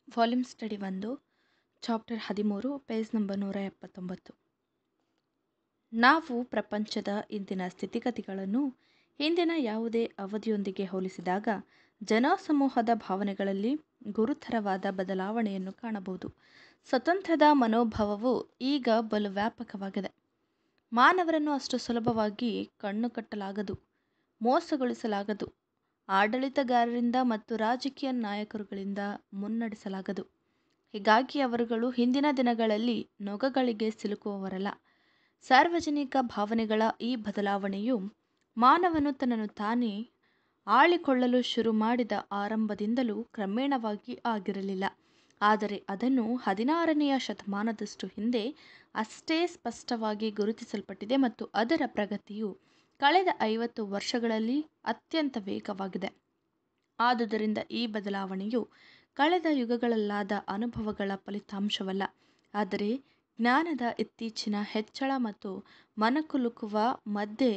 volume study ಒಂದು chapter ಹದಿಮೂರು page number ನೂರ ಎಪ್ಪತ್ತೊಂಬತ್ತು ನಾವು ಪ್ರಪಂಚದ ಇಂದಿನ ಸ್ಥಿತಿಗತಿಗಳನ್ನು ಹಿಂದಿನ ಯಾವುದೇ ಅವಧಿಯೊಂದಿಗೆ ಹೋಲಿಸಿದಾಗ ಜನಸಮೂಹದ ಭಾವನೆಗಳಲ್ಲಿ ಗುರುತರವಾದ ಬದಲಾವಣೆಯನ್ನು ಕಾಣಬಹುದು ಸ್ವತಂತ್ರದ ಮನೋಭಾವವು ಈಗ ಬಲು ವ್ಯಾಪಕವಾಗಿದೆ ಮಾನವರನ್ನು ಅಷ್ಟು ಸುಲಭವಾಗಿ ಕಣ್ಣುಕಟ್ಟಲಾಗದು ಮೋಸಗೊಳಿಸಲಾಗದು ಆಡಳಿತಗಾರರಿಂದ ಮತ್ತು ರಾಜಕೀಯ ನಾಯಕರುಗಳಿಂದ ಮುನ್ನಡೆಸಲಾಗದು ಹೀಗಾಗಿ ಅವರುಗಳು ಹಿಂದಿನ ದಿನಗಳಲ್ಲಿ ನೊಗಗಳಿಗೆ ಸಿಲುಕುವವರಲ್ಲ ಸಾರ್ವಜನಿಕ ಭಾವನೆಗಳ ಈ ಬದಲಾವಣೆಯು ಮಾನವನು ತನ್ನನ್ನು ತಾನೇ ಆಳಿಕೊಳ್ಳಲು ಶುರು ಮಾಡಿದ ಆರಂಭದಿಂದಲೂ ಕ್ರಮೇಣವಾಗಿ ಆಗಿರಲಿಲ್ಲ ಆದರೆ ಅದನ್ನು ಹದಿನಾರನೆಯ ಶತಮಾನದಷ್ಟು ಹಿಂದೆ ಅಷ್ಟೇ ಸ್ಪಷ್ಟವಾಗಿ ಗುರುತಿಸಲ್ಪಟ್ಟಿದೆ ಮತ್ತು ಅದರ ಪ್ರಗತಿಯು ಕಳೆದ ಐವತ್ತು ವರ್ಷಗಳಲ್ಲಿ ಅತ್ಯಂತ ವೇಗವಾಗಿದೆ ಆದುದರಿಂದ ಈ ಬದಲಾವಣೆಯು ಕಳೆದ ಯುಗಗಳಲ್ಲಾದ ಅನುಭವಗಳ ಫಲಿತಾಂಶವಲ್ಲ ಆದರೆ ಜ್ಞಾನದ ಇತ್ತೀಚಿನ ಹೆಚ್ಚಳ ಮತ್ತು ಮನಕುಲುಕುವ ಮಧ್ಯೆ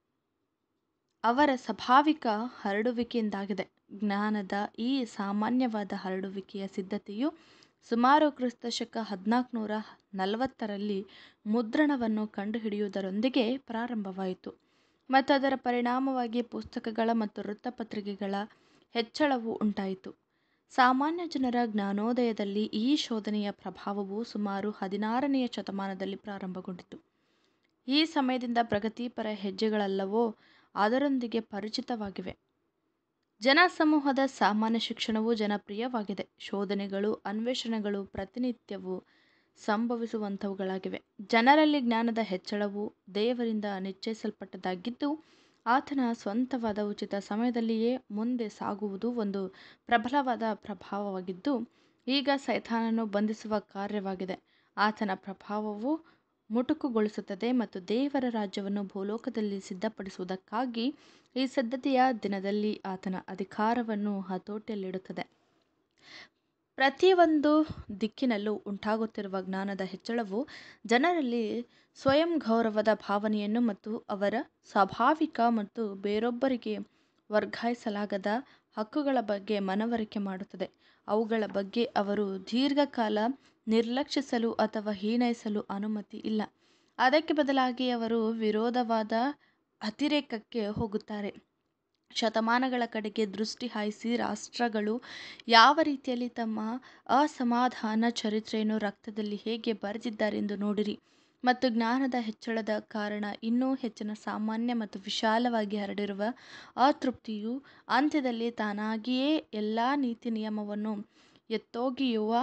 ಅವರ ಸ್ವಾಭಾವಿಕ ಹರಡುವಿಕೆಯಿಂದಾಗಿದೆ ಜ್ಞಾನದ ಈ ಸಾಮಾನ್ಯವಾದ ಹರಡುವಿಕೆಯ ಸಿದ್ಧತೆಯು ಸುಮಾರು ಕ್ರಿಸ್ತಶಕ ಹದಿನಾಲ್ಕುನೂರ ನಲವತ್ತರಲ್ಲಿ ಮುದ್ರಣವನ್ನು ಕಂಡುಹಿಡಿಯುವುದರೊಂದಿಗೆ ಪ್ರಾರಂಭವಾಯಿತು ಮತ್ತು ಅದರ ಪರಿಣಾಮವಾಗಿ ಪುಸ್ತಕಗಳ ಮತ್ತು ವೃತ್ತಪತ್ರಿಕೆಗಳ ಹೆಚ್ಚಳವು ಉಂಟಾಯಿತು ಸಾಮಾನ್ಯ ಜನರ ಜ್ಞಾನೋದಯದಲ್ಲಿ ಈ ಶೋಧನೆಯ ಪ್ರಭಾವವು ಸುಮಾರು ಹದಿನಾರನೆಯ ಶತಮಾನದಲ್ಲಿ ಪ್ರಾರಂಭಗೊಂಡಿತು ಈ ಸಮಯದಿಂದ ಪ್ರಗತಿಪರ ಹೆಜ್ಜೆಗಳೆಲ್ಲವೂ ಅದರೊಂದಿಗೆ ಪರಿಚಿತವಾಗಿವೆ ಜನಸಮೂಹದ ಸಾಮಾನ್ಯ ಶಿಕ್ಷಣವು ಜನಪ್ರಿಯವಾಗಿದೆ ಶೋಧನೆಗಳು ಅನ್ವೇಷಣೆಗಳು ಪ್ರತಿನಿತ್ಯವೂ ಸಂಭವಿಸುವಂಥವುಗಳಾಗಿವೆ ಜನರಲ್ಲಿ ಜ್ಞಾನದ ಹೆಚ್ಚಳವು ದೇವರಿಂದ ನಿಶ್ಚಯಿಸಲ್ಪಟ್ಟದ್ದಾಗಿದ್ದು ಆತನ ಸ್ವಂತವಾದ ಉಚಿತ ಸಮಯದಲ್ಲಿಯೇ ಮುಂದೆ ಸಾಗುವುದು ಒಂದು ಪ್ರಬಲವಾದ ಪ್ರಭಾವವಾಗಿದ್ದು ಈಗ ಸೈತಾನನ್ನು ಬಂಧಿಸುವ ಕಾರ್ಯವಾಗಿದೆ ಆತನ ಪ್ರಭಾವವು ಮುಟುಕುಗೊಳಿಸುತ್ತದೆ ಮತ್ತು ದೇವರ ರಾಜ್ಯವನ್ನು ಭೂಲೋಕದಲ್ಲಿ ಸಿದ್ಧಪಡಿಸುವುದಕ್ಕಾಗಿ ಈ ಸಿದ್ಧತೆಯ ದಿನದಲ್ಲಿ ಆತನ ಅಧಿಕಾರವನ್ನು ಹತೋಟಿಯಲ್ಲಿಡುತ್ತದೆ ಪ್ರತಿಯೊಂದು ದಿಕ್ಕಿನಲ್ಲೂ ಉಂಟಾಗುತ್ತಿರುವ ಜ್ಞಾನದ ಹೆಚ್ಚಳವು ಜನರಲ್ಲಿ ಸ್ವಯಂ ಗೌರವದ ಭಾವನೆಯನ್ನು ಮತ್ತು ಅವರ ಸ್ವಾಭಾವಿಕ ಮತ್ತು ಬೇರೊಬ್ಬರಿಗೆ ವರ್ಗಾಯಿಸಲಾಗದ ಹಕ್ಕುಗಳ ಬಗ್ಗೆ ಮನವರಿಕೆ ಮಾಡುತ್ತದೆ ಅವುಗಳ ಬಗ್ಗೆ ಅವರು ದೀರ್ಘಕಾಲ ನಿರ್ಲಕ್ಷಿಸಲು ಅಥವಾ ಹೀನೈಸಲು ಅನುಮತಿ ಇಲ್ಲ ಅದಕ್ಕೆ ಬದಲಾಗಿ ಅವರು ವಿರೋಧವಾದ ಅತಿರೇಕಕ್ಕೆ ಹೋಗುತ್ತಾರೆ ಶತಮಾನಗಳ ಕಡೆಗೆ ದೃಷ್ಟಿ ಹಾಯಿಸಿ ರಾಷ್ಟ್ರಗಳು ಯಾವ ರೀತಿಯಲ್ಲಿ ತಮ್ಮ ಅಸಮಾಧಾನ ಚರಿತ್ರೆಯನ್ನು ರಕ್ತದಲ್ಲಿ ಹೇಗೆ ಬರೆದಿದ್ದಾರೆಂದು ನೋಡಿರಿ ಮತ್ತು ಜ್ಞಾನದ ಹೆಚ್ಚಳದ ಕಾರಣ ಇನ್ನೂ ಹೆಚ್ಚಿನ ಸಾಮಾನ್ಯ ಮತ್ತು ವಿಶಾಲವಾಗಿ ಹರಡಿರುವ ಅತೃಪ್ತಿಯು ಅಂತ್ಯದಲ್ಲಿ ತಾನಾಗಿಯೇ ಎಲ್ಲ ನೀತಿ ನಿಯಮವನ್ನು ಎತ್ತೊಗೆಯುವ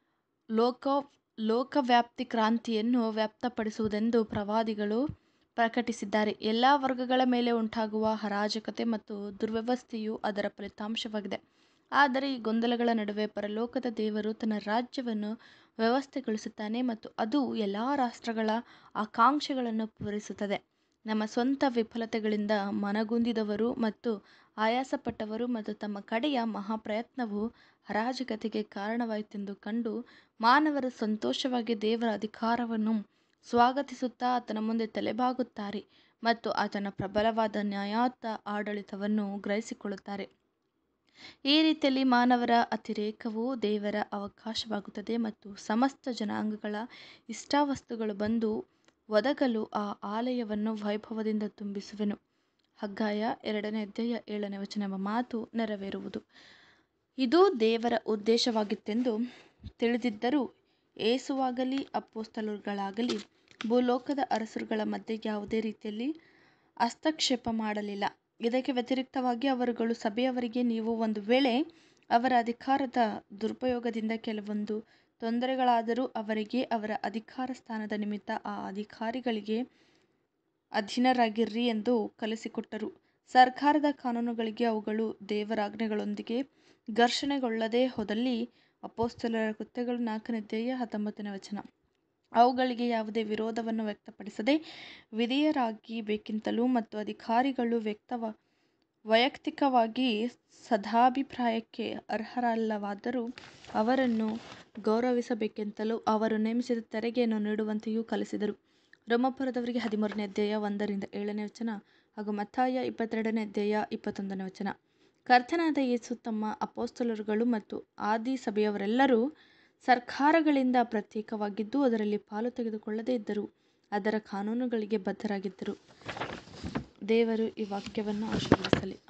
ಲೋಕ ಲೋಕವ್ಯಾಪ್ತಿ ಕ್ರಾಂತಿಯನ್ನು ವ್ಯಕ್ತಪಡಿಸುವುದೆಂದು ಪ್ರವಾದಿಗಳು ಪ್ರಕಟಿಸಿದ್ದಾರೆ ಎಲ್ಲ ವರ್ಗಗಳ ಮೇಲೆ ಉಂಟಾಗುವ ಅರಾಜಕತೆ ಮತ್ತು ದುರ್ವ್ಯವಸ್ಥೆಯು ಅದರ ಫಲಿತಾಂಶವಾಗಿದೆ ಆದರೆ ಈ ಗೊಂದಲಗಳ ನಡುವೆ ಪರಲೋಕದ ದೇವರು ತನ್ನ ರಾಜ್ಯವನ್ನು ವ್ಯವಸ್ಥೆಗೊಳಿಸುತ್ತಾನೆ ಮತ್ತು ಅದು ಎಲ್ಲ ರಾಷ್ಟ್ರಗಳ ಆಕಾಂಕ್ಷೆಗಳನ್ನು ಪೂರೈಸುತ್ತದೆ ನಮ್ಮ ಸ್ವಂತ ವಿಫಲತೆಗಳಿಂದ ಮನಗುಂದಿದವರು ಮತ್ತು ಆಯಾಸಪಟ್ಟವರು ಮತ್ತು ತಮ್ಮ ಕಡೆಯ ಮಹಾಪ್ರಯತ್ನವು ಅರಾಜಕತೆಗೆ ಕಾರಣವಾಯಿತೆಂದು ಕಂಡು ಮಾನವರು ಸಂತೋಷವಾಗಿ ದೇವರ ಅಧಿಕಾರವನ್ನು ಸ್ವಾಗತಿಸುತ್ತಾ ಆತನ ಮುಂದೆ ತಲೆಬಾಗುತ್ತಾರೆ ಮತ್ತು ಆತನ ಪ್ರಬಲವಾದ ನ್ಯಾಯಾಯುತ ಆಡಳಿತವನ್ನು ಗ್ರಹಿಸಿಕೊಳ್ಳುತ್ತಾರೆ ಈ ರೀತಿಯಲ್ಲಿ ಮಾನವರ ಅತಿರೇಕವು ದೇವರ ಅವಕಾಶವಾಗುತ್ತದೆ ಮತ್ತು ಸಮಸ್ತ ಜನಾಂಗಗಳ ಇಷ್ಟಾವಸ್ತುಗಳು ಬಂದು ಒದಗಲು ಆ ಆಲಯವನ್ನು ವೈಭವದಿಂದ ತುಂಬಿಸುವೆನು ಹಗ್ಗಾಯ ಎರಡನೇ ಅಧ್ಯಾಯ ಏಳನೇ ವಚನ ಮಾತು ನೆರವೇರುವುದು ಇದು ದೇವರ ಉದ್ದೇಶವಾಗಿತ್ತೆಂದು ತಿಳಿದಿದ್ದರೂ ಏಸುವಾಗಲಿ ಅಪ್ಪೋಸ್ತಲರುಗಳಾಗಲಿ ಭೂಲೋಕದ ಅರಸರುಗಳ ಮಧ್ಯೆ ಯಾವುದೇ ರೀತಿಯಲ್ಲಿ ಹಸ್ತಕ್ಷೇಪ ಮಾಡಲಿಲ್ಲ ಇದಕ್ಕೆ ವ್ಯತಿರಿಕ್ತವಾಗಿ ಅವರುಗಳು ಸಭೆಯವರಿಗೆ ನೀವು ಒಂದು ವೇಳೆ ಅವರ ಅಧಿಕಾರದ ದುರುಪಯೋಗದಿಂದ ಕೆಲವೊಂದು ತೊಂದರೆಗಳಾದರೂ ಅವರಿಗೆ ಅವರ ಅಧಿಕಾರ ಸ್ಥಾನದ ನಿಮಿತ್ತ ಆ ಅಧಿಕಾರಿಗಳಿಗೆ ಅಧೀನರಾಗಿರ್ರಿ ಎಂದು ಕಲಿಸಿಕೊಟ್ಟರು ಸರ್ಕಾರದ ಕಾನೂನುಗಳಿಗೆ ಅವುಗಳು ದೇವರಾಜ್ಞೆಗಳೊಂದಿಗೆ ಘರ್ಷಣೆಗೊಳ್ಳದೆ ಹೋದಲ್ಲಿ ಅಪೋಸ್ತಲರ ಕೃತ್ಯಗಳು ನಾಲ್ಕನೇ ಅಧ್ಯಾಯ ಹತ್ತೊಂಬತ್ತನೇ ವಚನ ಅವುಗಳಿಗೆ ಯಾವುದೇ ವಿರೋಧವನ್ನು ವ್ಯಕ್ತಪಡಿಸದೆ ವಿಧೇಯರಾಗಿಬೇಕೆಂತಲೂ ಮತ್ತು ಅಧಿಕಾರಿಗಳು ವ್ಯಕ್ತವ ವೈಯಕ್ತಿಕವಾಗಿ ಸದಾಭಿಪ್ರಾಯಕ್ಕೆ ಅರ್ಹರಲ್ಲವಾದರೂ ಅವರನ್ನು ಗೌರವಿಸಬೇಕೆಂತಲೂ ಅವರು ನೇಮಿಸಿದ ತೆರಿಗೆಯನ್ನು ನೀಡುವಂತೆಯೂ ಕಲಿಸಿದರು ರೋಮಾಪುರದವರಿಗೆ ಹದಿಮೂರನೇ ಅಧ್ಯಾಯ ಒಂದರಿಂದ ಏಳನೇ ವಚನ ಹಾಗೂ ಮತ್ತಾಯ ಇಪ್ಪತ್ತೆರಡನೇ ಅಧ್ಯಾಯ ಇಪ್ಪತ್ತೊಂದನೇ ವಚನ ಕರ್ತನಾದ ಯೇಸು ತಮ್ಮ ಅಪೊಸ್ತಲರುಗಳು ಮತ್ತು ಆದಿ ಸಭೆಯವರೆಲ್ಲರೂ ಸರ್ಕಾರಗಳಿಂದ ಪ್ರತ್ಯೇಕವಾಗಿದ್ದು ಅದರಲ್ಲಿ ಪಾಲು ತೆಗೆದುಕೊಳ್ಳದೇ ಇದ್ದರೂ ಅದರ ಕಾನೂನುಗಳಿಗೆ ಬದ್ಧರಾಗಿದ್ದರು ದೇವರು ಈ ವಾಕ್ಯವನ್ನು ಆಶೀರ್ವದಿಸಲಿ